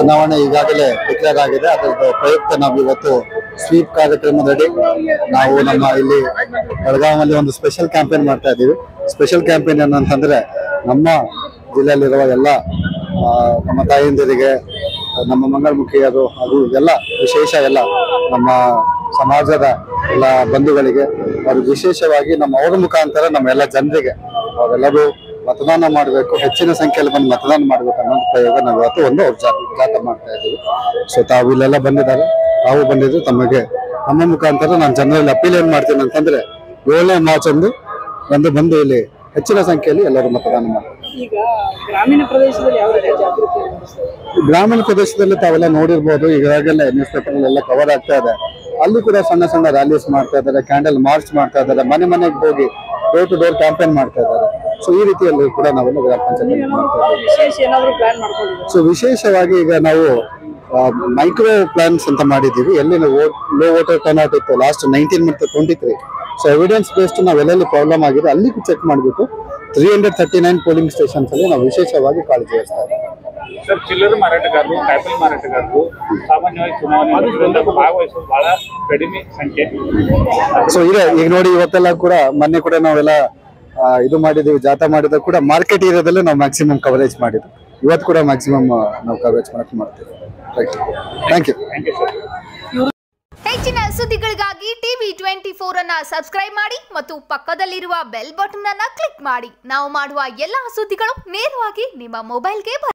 ಚುನಾವಣೆ ಈಗಾಗಲೇ ಡಿಕ್ಲೇರ್ ಆಗಿದೆ ಅದರ ಪ್ರಯುಕ್ತ ನಾವು ಇವತ್ತು ಸ್ವೀಪ್ ಕಾರ್ಯಕ್ರಮದಡಿ ನಾವು ನಮ್ಮ ಇಲ್ಲಿ ಬೆಳಗಾವಲ್ಲಿ ಒಂದು ಸ್ಪೆಷಲ್ ಕ್ಯಾಂಪೇನ್ ಮಾಡ್ತಾ ಇದ್ದೀವಿ ಸ್ಪೆಷಲ್ ಕ್ಯಾಂಪೇನ್ ಏನಂತಂದ್ರೆ ನಮ್ಮ ಜಿಲ್ಲೆಯಲ್ಲಿರುವ ಎಲ್ಲ ಆ, ನಮ್ಮ ತಾಯಂದಿರಿಗೆ ನಮ್ಮ ಮಂಗಳಮುಖಿಯರು ಹಾಗೂ ಎಲ್ಲ ವಿಶೇಷ ಎಲ್ಲ ನಮ್ಮ ಸಮಾಜದ ಎಲ್ಲ ಬಂಧುಗಳಿಗೆ ಅವ್ರಿಗೆ ವಿಶೇಷವಾಗಿ ನಮ್ಮ ಅವ್ರ ಮುಖಾಂತರ ನಮ್ಮ ಎಲ್ಲ ಜನರಿಗೆ ಅವರೆಲ್ಲರೂ ಮತದಾನ ಮಾಡಬೇಕು ಹೆಚ್ಚಿನ ಸಂಖ್ಯೆಯಲ್ಲಿ ಬಂದು ಮತದಾನ ಮಾಡಬೇಕು ಅನ್ನೋ ಪ್ರಯೋಗ ನಾವು ಇವತ್ತು ಒಂದು ಜಾತ ಜಾತ ಮಾಡ್ತಾ ಇದ್ದೀವಿ ಸೊ ತಾವು ಇಲ್ಲೆಲ್ಲ ಬಂದಿದ್ದಾರೆ ತಾವು ಬಂದಿದ್ದು ತಮಗೆ ನಮ್ಮ ಮುಖಾಂತರ ನಾನು ಜನರಲ್ಲಿ ಅಪೀಲ್ ಏನ್ ಮಾಡ್ತೀನಿ ಅಂತಂದ್ರೆ ಏಳನೇ ಮಾರ್ಚ್ ಅಂದು ಒಂದು ಬಂದು ಇಲ್ಲಿ ಹೆಚ್ಚಿನ ಸಂಖ್ಯೆಯಲ್ಲಿ ಎಲ್ಲರೂ ಮತದಾನ ಮಾಡಬೇಕು ಈಗ ಗ್ರಾಮೀಣ ಪ್ರದೇಶದಲ್ಲಿ ಯಾವ ರೀತಿ ಜಾಗೃತಿ ಮೂಡಿಸ್ತಾರೆ? ಗ್ರಾಮೀಣ ಪ್ರದೇಶದಲ್ಲಿ ತಾವೆಲ್ಲ ನೋಡಿರ್ಬೋದು ಈಗಾಗಲೇ ನ್ಯೂಸ್ ಪೇಪರ್ ಎಲ್ಲ ಕವರ್ ಆಗ್ತಾ ಇದೆ ಅಲ್ಲಿ ಕೂಡ ಸಣ್ಣ ಸಣ್ಣ ರ್ಯಾಲೀಸ್ ಮಾಡ್ತಾ ಇದ್ದಾರೆ ಕ್ಯಾಂಡಲ್ ಮಾರ್ಚ್ ಮಾಡ್ತಾ ಇದ್ದಾರೆ ಮನೆ ಮನೆಗೆ ಹೋಗಿ ಡೋರ್ ಟು ಡೋರ್ ಕ್ಯಾಂಪೇನ್ ಮಾಡ್ತಾ ಇದ್ದಾರೆ ಸೊ ಈ ರೀತಿಯಲ್ಲಿ ಕೂಡ ನಾವೆಲ್ಲ ಗ್ರಾಮ ಪಂಚಾಯತ್ ಮಾಡ್ತಾ ಇದ್ದೀವಿ ವಿಶೇಷ ಏನಾದ್ರು ಪ್ಲಾನ್ ಮಾಡ್ಕೊಂಡಿದ್ದಾರೆ ಸೊ ವಿಶೇಷವಾಗಿ ಈಗ ನಾವು ಮೈಕ್ರೋ ಪ್ಲಾನ್ಸ್ ಅಂತ ಮಾಡಿದ್ದೀವಿ ಎಲ್ಲಿ ಲೋ ವಾಟರ್ ಟರ್ನ್ಔಟ್ ಇತ್ತು ಲಾಸ್ಟ್ ನೈನ್ಟೀನ್ ಮತ್ತು twenty three so evidence based ನಾವು ಎಲ್ಲೆಲ್ಲಿ ಪ್ರಾಬ್ಲಮ್ ಆಗಿದೆ ಅಲ್ಲಿ ಚೆಕ್ ಮಾಡಿಬಿಟ್ಟು three hundred thirty nine polling stations ಅಲ್ಲಿ ನಾವು ವಿಶೇಷವಾಗಿ ಕಾಳಜಿ ವಹಿಸ್ತಾ ಇದ್ದೀವಿ ಸರ್ ಚಿಲ್ಲರೆ ಮಾರಾಟಗಾರರು ಕಾಯಿಪಲ್ಲೆ ಮಾರಾಟಗಾರರು ಸಾಮಾನ್ಯವಾಗಿ ಚುನಾವಣೆ ಭಾಗವಹಿಸೋದು ಬಹಳ ಕಡಿಮೆ ಸಂಖ್ಯೆ ಸೊ ಇದೆ ಈಗ ನೋಡಿ ಇವತ್ತೆಲ್ಲ ಕೂಡ ಮೊನ್ನೆ ಕೂಡ ನಾವೆಲ್ಲ ಆ, ಇದು ಮಾಡಿದೀವಿ ಜಾಥಾ ಮಾಡಿದಾಗ ಕೂಡ ಮಾರ್ಕೆಟ್ ಏರಿಯಾದಲ್ಲೇ ನಾವು ಮ್ಯಾಕ್ಸಿಮಮ್ ಕವರೇಜ್ ಮಾಡಿದ್ವಿ ಇವತ್ತು ಕೂಡ ಮ್ಯಾಕ್ಸಿಮಮ್ ನಾವು ಕವರೇಜ್ ಮಾಡಕ್ಕೆ ಮಾಡ್ತೀವಿ right thank you thank you sir ಹೆಚ್ಚಿನ ಸುದ್ದಿಗಳಿಗಾಗಿ ಟಿವಿ ಟ್ವೆಂಟಿ ಫೋರ್ ಅನ್ನ ಸಬ್ಸ್ಕ್ರೈಬ್ ಮಾಡಿ ಮತ್ತು ಪಕ್ಕದಲ್ಲಿರುವ ಬೆಲ್ ಬಟನ್ ಅನ್ನ ಕ್ಲಿಕ್ ಮಾಡಿ ನಾವು ಮಾಡುವ ಎಲ್ಲಾ ಸುದ್ದಿಗಳು ನೇರವಾಗಿ ನಿಮ್ಮ ಮೊಬೈಲ್ಗೆ ಬರುತ್ತೆ